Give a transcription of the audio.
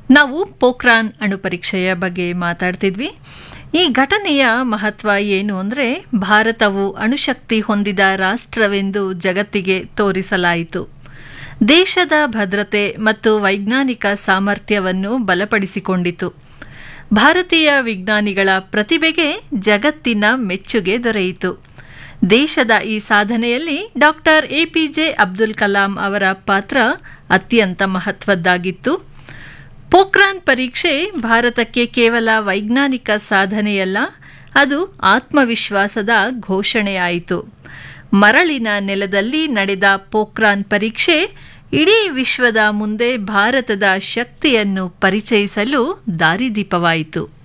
ನಾವು ಪೋಖ್ರಾನ್ ಅಣುಪರೀಕ್ಷೆಯ ಬಗ್ಗೆ ಮಾತಾಡ್ತಿದ್ವಿ ಈ ಘಟನೆಯ ಮಹತ್ವ ಏನು ಅಂದರೆ ಭಾರತವು ಅಣುಶಕ್ತಿ ಹೊಂದಿದ ರಾಷ್ಟ್ರವೆಂದು ಜಗತ್ತಿಗೆ ತೋರಿಸಲಾಯಿತು ದೇಶದ ಭದ್ರತೆ ಮತ್ತು ವೈಜ್ಞಾನಿಕ ಸಾಮರ್ಥ್ಯವನ್ನು ಬಲಪಡಿಸಿಕೊಂಡಿತು ಭಾರತೀಯ ವಿಜ್ಞಾನಿಗಳ ಪ್ರತಿಭೆಗೆ ಜಗತ್ತಿನ ಮೆಚ್ಚುಗೆ ದೊರೆಯಿತು ದೇಶದ ಈ ಸಾಧನೆಯಲ್ಲಿ ಡಾಕ್ಟರ್ ಎಪಿಜೆ ಅಬ್ದುಲ್ ಕಲಾಂ ಅವರ ಪಾತ್ರ ಅತ್ಯಂತ ಮಹತ್ವದ್ದಾಗಿತ್ತು ಪೋಖ್ರಾನ್ ಪರೀಕ್ಷೆ ಭಾರತಕ್ಕೆ ಕೇವಲ ವೈಜ್ಞಾನಿಕ ಸಾಧನೆಯಲ್ಲ ಅದು ಆತ್ಮವಿಶ್ವಾಸದ ಘೋಷಣೆಯಾಯಿತು ಮರಳಿನ ನೆಲದಲ್ಲಿ ನಡೆದ ಪೋಖ್ರಾನ್ ಪರೀಕ್ಷೆ ಇಡೀ ವಿಶ್ವದ ಮುಂದೆ ಭಾರತದ ಶಕ್ತಿಯನ್ನು ಪರಿಚಯಿಸಲು ದಾರಿದೀಪವಾಯಿತು